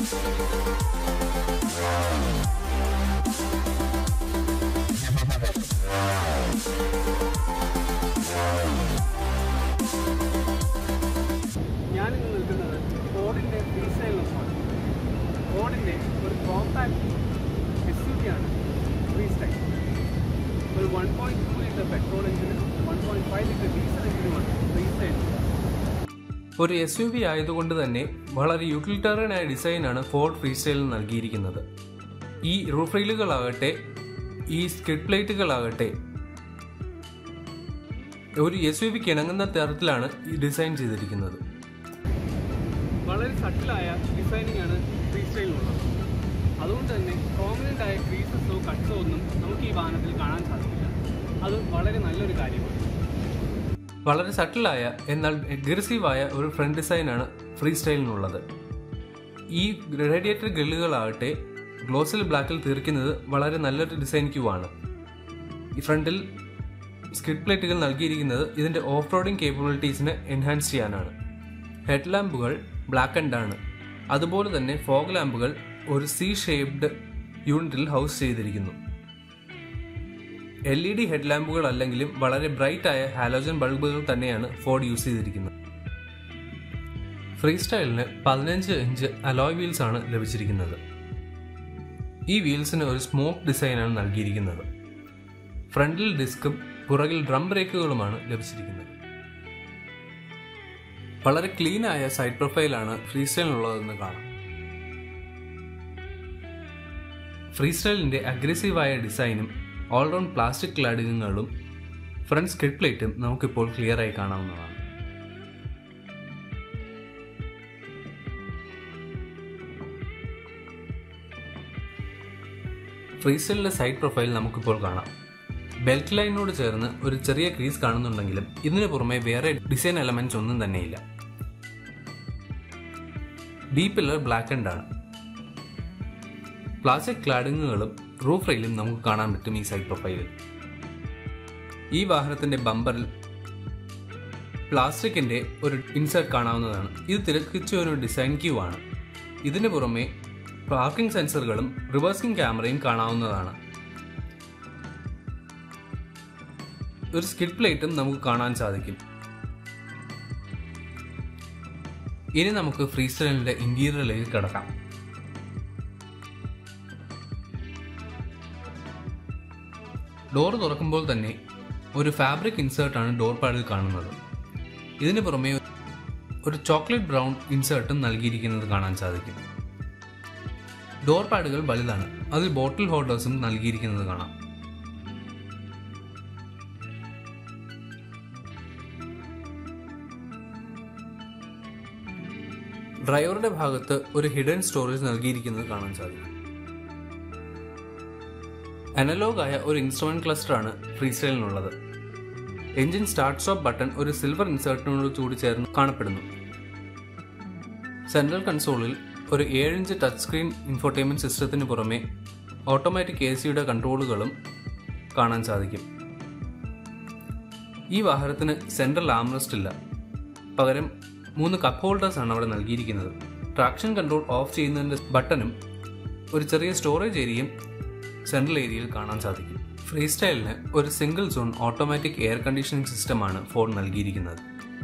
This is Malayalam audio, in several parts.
ഞാനിന്ന് നിൽക്കുന്നത് ഫോർഡിൻ്റെ ഫ്രീസ്റ്റൈലിനൊപ്പമാണ് ഫോർഡിൻ്റെ ഒരു കോമ്പാക്ട് എസ് യു ആണ് ഫ്രീസ്റ്റൈൽ ഒരു one point two litre petrol എഞ്ചിനും one point five litre diesel എഞ്ചിനുമാണ് ഫ്രീസ്റ്റൈൽ ഒരു എസ് യു വി ആയതുകൊണ്ട് തന്നെ വളരെ യൂട്ടിലിറ്റേറിയനായ ഡിസൈനാണ് ഫോർഡ് ഫ്രീസ്റ്റൈലിൽ നൽകിയിരിക്കുന്നത് ഈ റൂഫ് റെയിലുകളാകട്ടെ ഈ സ്കിഡ് പ്ലേറ്റുകളാകട്ടെ ഒരു എസ് യു വിക്ക് ഇണങ്ങുന്ന തരത്തിലാണ് ഈ ഡിസൈൻ ചെയ്തിരിക്കുന്നത് വളരെ സട്ടിലായ ഡിസൈനിങ് ആണ് ഫ്രീസ്റ്റൈലിനുള്ളത് അതുകൊണ്ട് തന്നെ പ്രോമിനൻ്റ് ആയ ക്രീസസോ കട്ട്സോ ഒന്നും നമുക്ക് ഈ വാഹനത്തിൽ കാണാൻ സാധിക്കില്ല അത് വളരെ നല്ലൊരു കാര്യമാണ് വളരെ സട്ടിലായ എന്നാൽ അഗ്രസീവായ ഒരു ഫ്രണ്ട് ഡിസൈനാണ് ഫ്രീ സ്റ്റൈലിനുള്ളത് ഈ റേഡിയേറ്റർ ഗ്രില്ലുകളാകട്ടെ ഗ്ലോസിൽ ബ്ലാക്കിൽ തീർക്കുന്നത് വളരെ നല്ലൊരു ഡിസൈൻ ക്യൂ ആണ് ഈ ഫ്രണ്ടിൽ സ്കിഡ് പ്ലേറ്റുകൾ നൽകിയിരിക്കുന്നത് ഇതിന്റെ ഓഫ് റോഡിംഗ് കേപ്പബിലിറ്റീസിനെ എൻഹാൻസ് ചെയ്യാനാണ് ഹെഡ് ലാമ്പുകൾ ബ്ലാക്ക് ആൻഡ് ആണ് അതുപോലെ തന്നെ ഫോഗ് ലാമ്പുകൾ ഒരു സി ഷേപ്ഡ് യൂണിറ്റിൽ ഹൗസ് ചെയ്തിരിക്കുന്നു എൽ ഇ ഡി ഹെഡ് ലാമ്പുകൾ അല്ലെങ്കിലും വളരെ ബ്രൈറ്റ് ആയ ഹാലോജൻ ബൾബുകൾ തന്നെയാണ് ഫോർഡ് യൂസ് ചെയ്തിരിക്കുന്നത് ഫ്രീ സ്റ്റൈലിന് പതിനഞ്ച് ഇഞ്ച് അലോയ് വീൽസ് ആണ് ലഭിച്ചിരിക്കുന്നത് ഈ വീൽസിന് ഒരു സ്മോക്ക് ഡിസൈനാണ് നൽകിയിരിക്കുന്നത് ഫ്രണ്ടിൽ ഡിസ്കും പുറകിൽ ഡ്രം ബ്രേക്കുകളുമാണ് ലഭിച്ചിരിക്കുന്നത് വളരെ ക്ലീൻ ആയ സൈഡ് പ്രൊഫൈലാണ് ഫ്രീ സ്റ്റൈലിനുള്ളതെന്ന് കാണാം ഫ്രീ സ്റ്റൈലിന്റെ അഗ്രസീവായ ഡിസൈനും ഓൾറൗണ്ട് പ്ലാസ്റ്റിക് ക്ലാഡിങ്ങുകളും ഫ്രണ്ട് സ്കിഡ് പ്ലേറ്റും നമുക്കിപ്പോൾ ക്ലിയർ ആയി കാണാവുന്നതാണ് ഫ്രീസ്റ്റൈലിന്റെ സൈഡ് പ്രൊഫൈൽ നമുക്കിപ്പോൾ കാണാം ബെൽറ്റ് ലൈനോട് ചേർന്ന് ഒരു ചെറിയ ക്രീസ് കാണുന്നുണ്ടെങ്കിലും ഇതിനു പുറമെ വേറെ ഡിസൈൻ എലമെന്റ്സ് ഒന്നും തന്നെയില്ല ബി പില്ലർ ബ്ലാക്ക് ആൻഡ് ആണ് പ്ലാസ്റ്റിക് ക്ലാഡിങ്ങുകളും റൂഫ് റെയിലും നമുക്ക് കാണാൻ പറ്റും ഈ സൈഡ് പ്രൊഫൈലിൽ ഈ വാഹനത്തിന്റെ ബമ്പറിൽ പ്ലാസ്റ്റിക്കിന്റെ ഒരു ഇൻസേർട്ട് കാണാവുന്നതാണ് ഇത് തിരക്കിച്ച ഒരു ഡിസൈൻ ക്യൂ ആണ് ഇതിനു പുറമെ പാർക്കിംഗ് സെൻസറുകളും റിവേഴ്സിംഗ് ക്യാമറയും കാണാവുന്നതാണ് ഒരു സ്കിഡ് പ്ലേറ്റും നമുക്ക് കാണാൻ സാധിക്കും ഇനി നമുക്ക് ഫ്രീസ്റ്റൈലിന്റെ ഇന്റീരിയറിലേക്ക് കിടക്കാം ഡോർ തുറക്കുമ്പോൾ തന്നെ ഒരു ഫാബ്രിക് ഇൻസേർട്ടാണ് ഡോർ പാഡിൽ കാണുന്നത് ഇതിന് പുറമെ ഒരു ചോക്ലേറ്റ് ബ്രൗൺ ഇൻസേർട്ടും നൽകിയിരിക്കുന്നത് കാണാൻ സാധിക്കും ഡോർ പാഡുകൾ വലുതാണ് അതിൽ ബോട്ടിൽ ഹോൾഡേഴ്സും നൽകിയിരിക്കുന്നത് കാണാം ഡ്രൈവറുടെ ഭാഗത്ത് ഒരു ഹിഡൻ സ്റ്റോറേജ് നൽകിയിരിക്കുന്നത് കാണാൻ സാധിക്കും അനലോഗ് ആയ ഒരു ഇൻസ്ട്രുമെന്റ് ക്ലസ്റ്റർ ആണ് ഫ്രീസ്റ്റൈലിനുള്ളത് എഞ്ചിൻ സ്റ്റാർട്ട് സ്റ്റോപ്പ് ബട്ടൺ ഒരു സിൽവർ ഇൻസേർട്ടിനോട് കൂടി ചേർന്ന് കാണപ്പെടുന്നു സെൻട്രൽ കൺസോളിൽ ഒരു ഏഴ് ഇഞ്ച് ടച്ച് സ്ക്രീൻ ഇൻഫോർടൈൻമെന്റ് സിസ്റ്റത്തിന് പുറമെ ഓട്ടോമാറ്റിക് എ സിയുടെ കൺട്രോളുകളും കാണാൻ സാധിക്കും ഈ വാഹനത്തിന് സെൻട്രൽ ആംറസ്റ്റ് ഇല്ല പകരം മൂന്ന് കപ്പ് ഹോൾഡേഴ്സ് ആണ് അവിടെ നൽകിയിരിക്കുന്നത് ട്രാക്ഷൻ കൺട്രോൾ ഓഫ് ചെയ്യുന്നതിന്റെ ബട്ടണും ഒരു ചെറിയ സ്റ്റോറേജ് ഏരിയയും സെൻട്രൽ ഏരിയയിൽ കാണാൻ സാധിക്കും ഫ്രീ സ്റ്റൈലിന് ഒരു single zone automatic air conditioning സിസ്റ്റമാണ് ഫോൺ നൽകിയിരിക്കുന്നത്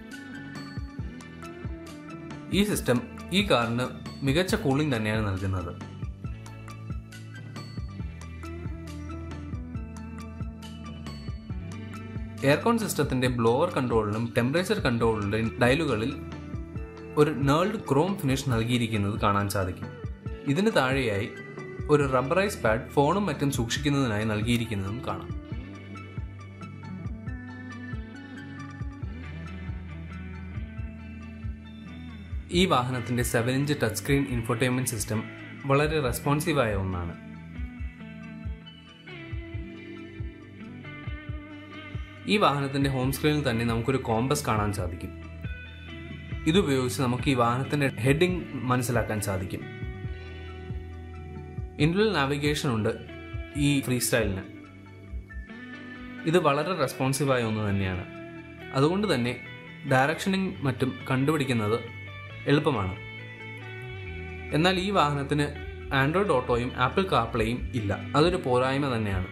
ഈ സിസ്റ്റം ഈ കാറിന് മികച്ച കൂളിംഗ് തന്നെയാണ് നൽകുന്നത് എയർകോൺ സിസ്റ്റത്തിന്റെ ബ്ലോവർ കൺട്രോളിനും ടെമ്പറേച്ചർ കൺട്രോളിന്റെയും ഡയലുകളിൽ ഒരു നേൾഡ് ക്രോം ഫിനിഷ് നൽകിയിരിക്കുന്നത് കാണാൻ സാധിക്കും ഇതിന് താഴെയായി ഒരു റബ്ബറൈസ് പാഡ് ഫോണും മറ്റും സൂക്ഷിക്കുന്നതിനായി നൽകിയിരിക്കുന്നതും കാണാം ഈ വാഹനത്തിന്റെ seven inch touch screen infotainment system വളരെ റെസ്പോൺസീവായ ഒന്നാണ് ഈ വാഹനത്തിന്റെ ഹോം സ്ക്രീനിൽ തന്നെ നമുക്കൊരു കോമ്പസ് കാണാൻ സാധിക്കും ഇതുപയോഗിച്ച് നമുക്ക് ഈ വാഹനത്തിന്റെ ഹെഡിംഗ് മനസ്സിലാക്കാൻ സാധിക്കും ഇൻഡൽ നാവിഗേഷൻ ഉണ്ട് ഈ ഫ്രീ സ്റ്റൈലിന് ഇത് വളരെ റെസ്പോൺസീവായ ഒന്ന് തന്നെയാണ് അതുകൊണ്ട് തന്നെ ഡയറക്ഷനിങ് മറ്റും കണ്ടുപിടിക്കുന്നത് എളുപ്പമാണ് എന്നാൽ ഈ വാഹനത്തിന് ആൻഡ്രോയിഡ് ഓട്ടോയും ആപ്പിൾ കാർപ്ലേയും ഇല്ല അതൊരു പോരായ്മ തന്നെയാണ്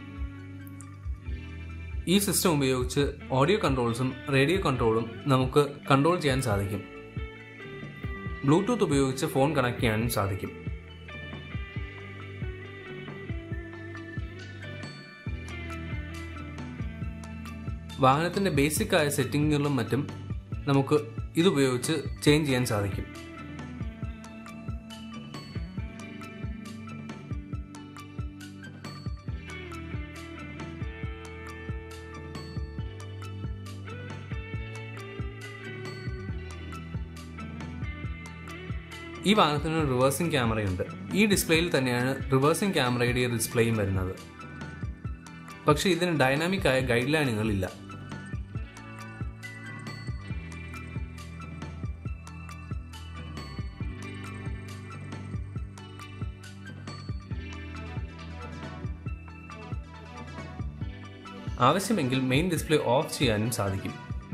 ഈ സിസ്റ്റം ഉപയോഗിച്ച് ഓഡിയോ കൺട്രോൾസും റേഡിയോ കൺട്രോളും നമുക്ക് കൺട്രോൾ ചെയ്യാൻ സാധിക്കും ബ്ലൂടൂത്ത് ഉപയോഗിച്ച് ഫോൺ കണക്ട് ചെയ്യാനും സാധിക്കും വാഹനത്തിന്റെ ബേസിക് ആയ സെറ്റിങ്ങുകളും മറ്റും നമുക്ക് ഇതുപയോഗിച്ച് ചേഞ്ച് ചെയ്യാൻ സാധിക്കും ഈ വാഹനത്തിന് ഒരു റിവേഴ്സിംഗ് ക്യാമറയുണ്ട് ഈ ഡിസ്പ്ലേയിൽ തന്നെയാണ് റിവേഴ്സിംഗ് ക്യാമറയുടെ ഡിസ്പ്ലേയും വരുന്നത് പക്ഷേ ഇതിന് ഡൈനാമിക് ആയ ഗൈഡ് ലൈനുകൾ ഇല്ല ആവശ്യമെങ്കിൽ മെയിൻ ഡിസ്പ്ലേ ഓഫ് ചെയ്യാനും സാധിക്കും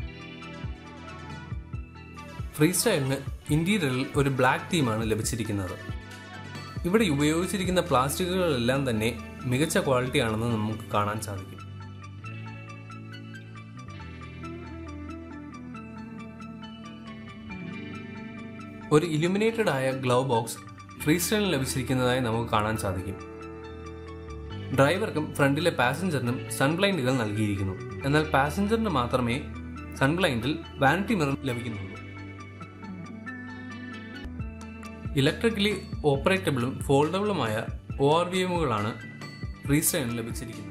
ഫ്രീ സ്റ്റൈലിന് ഇന്റീരിയറിൽ ഒരു ബ്ലാക്ക് തീമാണ് ലഭിച്ചിരിക്കുന്നത് ഇവിടെ ഉപയോഗിച്ചിരിക്കുന്ന പ്ലാസ്റ്റിക്കുകളെല്ലാം തന്നെ മികച്ച ക്വാളിറ്റി ആണെന്ന് നമുക്ക് കാണാൻ സാധിക്കും ഒരു ഇലുമിനേറ്റഡ് ആയ ഗ്ലൗ ബോക്സ് ഫ്രീ സ്റ്റൈലിന് ലഭിച്ചിരിക്കുന്നതായി നമുക്ക് കാണാൻ സാധിക്കും ഡ്രൈവർക്കും ഫ്രണ്ടിലെ പാസഞ്ചറിനും സൺബ്ലൈൻഡുകൾ നൽകിയിരിക്കുന്നു എന്നാൽ പാസഞ്ചറിന് മാത്രമേ സൺബ്ലൈൻഡിൽ വാനിറ്റി മിറർ ലഭിക്കുന്നുള്ളൂ ഇലക്ട്രിക്കലി ഓപ്പറേറ്റബിളും ഫോൾഡബിളുമായ ഒ ആർ വി എമ്മുകളാണ് ഫ്രീസ്റ്റൈലിന് ലഭിച്ചിരിക്കുന്നത്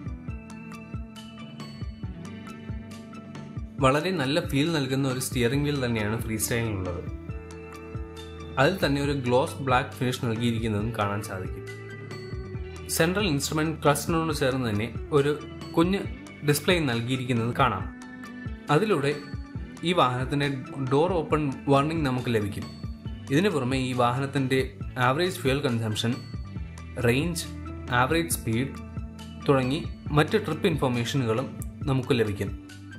വളരെ നല്ല ഫീൽ നൽകുന്ന ഒരു സ്റ്റിയറിംഗ് വീൽ തന്നെയാണ് ഫ്രീസ്റ്റൈലിനുള്ളത് അതിൽ തന്നെ ഒരു ഗ്ലോസ് ബ്ലാക്ക് ഫിനിഷ് നൽകിയിരിക്കുന്നതും കാണാൻ സാധിക്കും സെൻട്രൽ ഇൻസ്ട്രുമെന്റ് ക്ലസ്റ്ററിനോട് ചേർന്ന് തന്നെ ഒരു കുഞ്ഞ് ഡിസ്പ്ലേ നൽകിയിരിക്കുന്നത് കാണാം അതിലൂടെ ഈ വാഹനത്തിന്റെ ഡോർ ഓപ്പൺ വാർണിംഗ് നമുക്ക് ലഭിക്കും ഇതിനു പുറമെ ഈ വാഹനത്തിന്റെ average fuel consumption range average speed തുടങ്ങി മറ്റ് ട്രിപ്പ് ഇൻഫർമേഷനുകളും നമുക്ക് ലഭിക്കും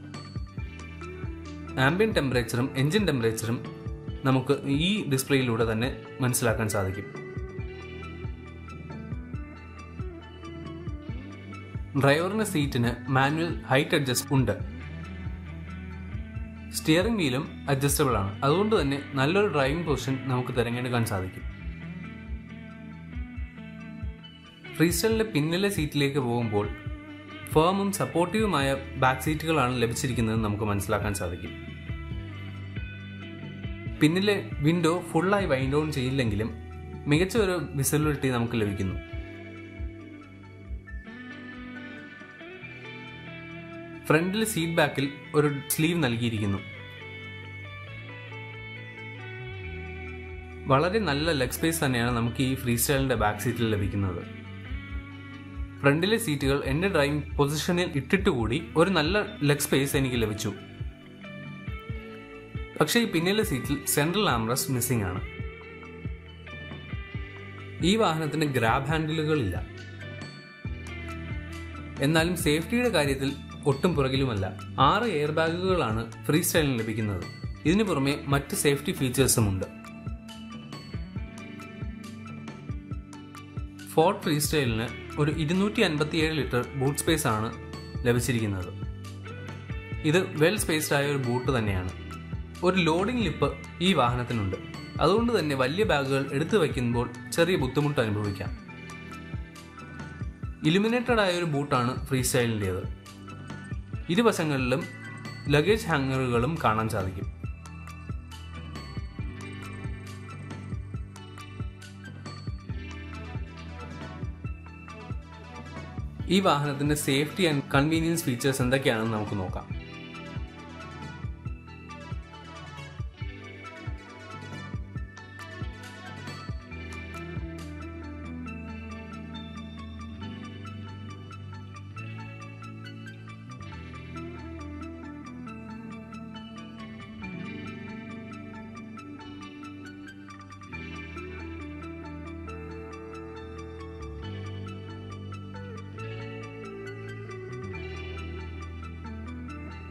ആംബിയൻ ടെമ്പറേച്ചറും എഞ്ചിൻ ടെമ്പറേച്ചറും നമുക്ക് ഈ ഡിസ്പ്ലേയിലൂടെ തന്നെ മനസ്സിലാക്കാൻ സാധിക്കും ഡ്രൈവറിന്റെ സീറ്റിന് മാനുവൽ ഹൈറ്റ് അഡ്ജസ്റ്റ് ഉണ്ട് സ്റ്റിയറിംഗ് വീലും അഡ്ജസ്റ്റബിൾ ആണ് അതുകൊണ്ട് തന്നെ നല്ലൊരു ഡ്രൈവിംഗ് പൊസിഷൻ നമുക്ക് തിരഞ്ഞെടുക്കാൻ സാധിക്കും ഫ്രീസ്റ്റൈലിന്റെ പിന്നിലെ സീറ്റിലേക്ക് പോകുമ്പോൾ ഫേമും സപ്പോർട്ടീവുമായ ബാക്ക് സീറ്റുകളാണ് ലഭിച്ചിരിക്കുന്നത് നമുക്ക് മനസ്സിലാക്കാൻ സാധിക്കും പിന്നിലെ വിൻഡോ ഫുള്ളായി വൈൻഡ് ഓൺ ചെയ്യില്ലെങ്കിലും മികച്ച ഒരു വിസിബിലിറ്റി നമുക്ക് ലഭിക്കുന്നു ഫ്രണ്ടിൽ സീറ്റ് ബാക്കിൽ ഒരു സ്ലീവ് നൽകിയിരിക്കുന്നു വളരെ നല്ല ലെഗ് സ്പേസ് തന്നെയാണ് നമുക്ക് ഈ ഫ്രീ സ്റ്റൈലിന്റെ ബാക്ക് സീറ്റിൽ ലഭിക്കുന്നത് ഫ്രണ്ടിലെ സീറ്റുകൾ എന്റെ ഡ്രൈവിംഗ് പൊസിഷനിൽ ഇട്ടിട്ടുകൂടി ഒരു നല്ല ലെഗ് സ്പേസ് എനിക്ക് ലഭിച്ചു പക്ഷേ ഈ പിന്നിലെ സീറ്റിൽ സെൻട്രൽ ആംറസ് മിസ്സിംഗ് ആണ് ഈ വാഹനത്തിന് ഗ്രാബ് ഹാൻഡിലുകളില്ല എന്നാലും സേഫ്റ്റിയുടെ കാര്യത്തിൽ ഒട്ടും പുറകിലുമല്ല ആറ് എയർ ബാഗുകളാണ് ഫ്രീ സ്റ്റൈലിന് ലഭിക്കുന്നത് ഇതിനു പുറമെ മറ്റ് സേഫ്റ്റി ഫീച്ചേഴ്സും ഉണ്ട് ഫോർട്ട് ഫ്രീ സ്റ്റൈലിന് ഒരു ഇരുന്നൂറ്റി അൻപത്തിയേഴ് ലിറ്റർ ബൂട്ട് സ്പേസ് ആണ് ലഭിച്ചിരിക്കുന്നത് ഇത് വെൽ സ്പേസ്ഡ് ആയ ഒരു ബൂട്ട് തന്നെയാണ് ഒരു ലോഡിംഗ് ലിപ്പ് ഈ വാഹനത്തിനുണ്ട് അതുകൊണ്ട് തന്നെ വലിയ ബാഗുകൾ എടുത്തു വയ്ക്കുമ്പോൾ ചെറിയ ബുദ്ധിമുട്ട് അനുഭവിക്കാം ഇലുമിനേറ്റഡ് ആയ ഒരു ബൂട്ടാണ് ഫ്രീ സ്റ്റൈലിൻ്റേത് ഇരുവശങ്ങളിലും ലഗേജ് ഹാങ്ങറുകളും കാണാൻ സാധിക്കും ഈ വാഹനത്തിന്റെ സേഫ്റ്റി ആൻഡ് കൺവീനിയൻസ് ഫീച്ചേഴ്സ് എന്തൊക്കെയാണെന്ന് നമുക്ക് നോക്കാം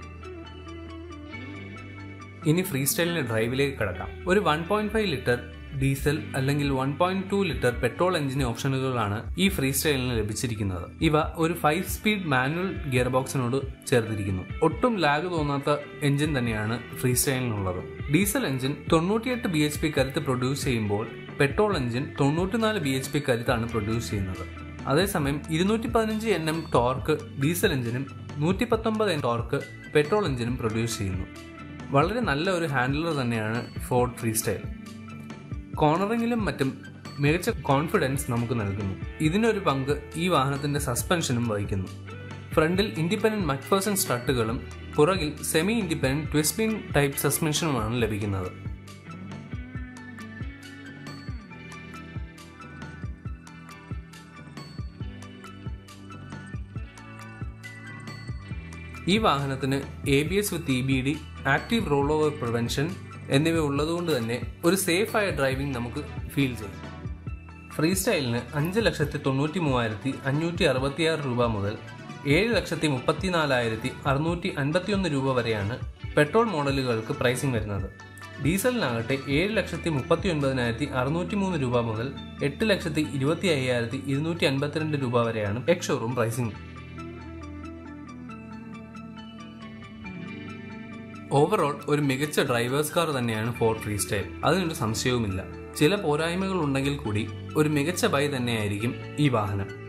ഇനി ഫ്രീ സ്റ്റൈലിന്റെ ഡ്രൈവിലേക്ക് കിടക്കാം ഒരു one point five litre diesel അല്ലെങ്കിൽ one point two litre petrol engine ഓപ്ഷനുകളാണ് ഈ ഫ്രീ സ്റ്റൈലിന് ലഭിച്ചിരിക്കുന്നത് ഇവ ഒരു ഫൈവ് സ്പീഡ് മാനുവൽ ഗിയർ ബോക്സിനോട് ചേർത്തിരിക്കുന്നു ഒട്ടും ലാഗ് തോന്നാത്ത എഞ്ചിൻ തന്നെയാണ് ഫ്രീ സ്റ്റൈലിനുള്ളത് ഡീസൽ എഞ്ചിൻ തൊണ്ണൂറ്റിയെട്ട് ബി എച്ച് പി കരുത്ത് പ്രൊഡ്യൂസ് ചെയ്യുമ്പോൾ പെട്രോൾ എഞ്ചിൻ തൊണ്ണൂറ്റിനാല് ബി എച്ച് പി കരുത്താണ് പ്രൊഡ്യൂസ് ചെയ്യുന്നത് അതേസമയം ഇരുന്നൂറ്റി പതിനഞ്ച് എൻ എം ടോർക്ക് ഡീസൽ എഞ്ചിനും നൂറ്റി പത്തൊമ്പത് എൻ ടോർക്ക് പെട്രോൾ എഞ്ചിനും പ്രൊഡ്യൂസ് ചെയ്യുന്നു വളരെ നല്ല ഒരു ഹാൻഡിലർ തന്നെയാണ് ഫോർഡ് ഫ്രീ സ്റ്റൈൽ കോർണറിങ്ങിലും മറ്റും മികച്ച കോൺഫിഡൻസ് നമുക്ക് നൽകുന്നു ഇതിനൊരു പങ്ക് ഈ വാഹനത്തിന്റെ സസ്പെൻഷനും വഹിക്കുന്നു ഫ്രണ്ടിൽ ഇൻഡിപെൻഡന്റ് മക്ഫേഴ്സൺ സ്ട്രട്ടുകളും പുറകിൽ സെമി ഇൻഡിപെൻഡന്റ് ട്വിസ്പിൻ ടൈപ്പ് സസ്പെൻഷനുമാണ് ലഭിക്കുന്നത് ഈ വാഹനത്തിന് A B S with E B D active roll over prevention എന്നിവ ഉള്ളതുകൊണ്ട് തന്നെ ഒരു സേഫായ ഡ്രൈവിംഗ് നമുക്ക് ഫീൽ ചെയ്യും ഫ്രീ സ്റ്റൈലിന് അഞ്ച് ലക്ഷത്തി തൊണ്ണൂറ്റി മൂവായിരത്തി അഞ്ഞൂറ്റി അറുപത്തിയാറ് രൂപ മുതൽ ഏഴ് ലക്ഷത്തി മുപ്പത്തിനാലായിരത്തി അറുന്നൂറ്റി അൻപത്തിയൊന്ന് രൂപ വരെയാണ് പെട്രോൾ മോഡലുകൾക്ക് പ്രൈസിംഗ് വരുന്നത് ഡീസലിനാകട്ടെ ഏഴ് ലക്ഷത്തി മുപ്പത്തി ഒൻപതിനായിരത്തി അറുന്നൂറ്റി മൂന്ന് രൂപ മുതൽ എട്ട് ലക്ഷത്തി ഇരുപത്തി അയ്യായിരത്തി ഇരുന്നൂറ്റി അൻപത്തിരണ്ട് രൂപ വരെയാണ് എക്സ് ഷോറൂം പ്രൈസിംഗ് ഓവറോൾ ഒരു മികച്ച ഡ്രൈവേഴ്സ് കാർ തന്നെയാണ് ഫോർഡ് ഫ്രീ സ്റ്റൈൽ അതിനൊരു സംശയവുമില്ല ചില പോരായ്മകൾ ഉണ്ടെങ്കിൽ കൂടി ഒരു മികച്ച ബൈ തന്നെയായിരിക്കും ഈ വാഹനം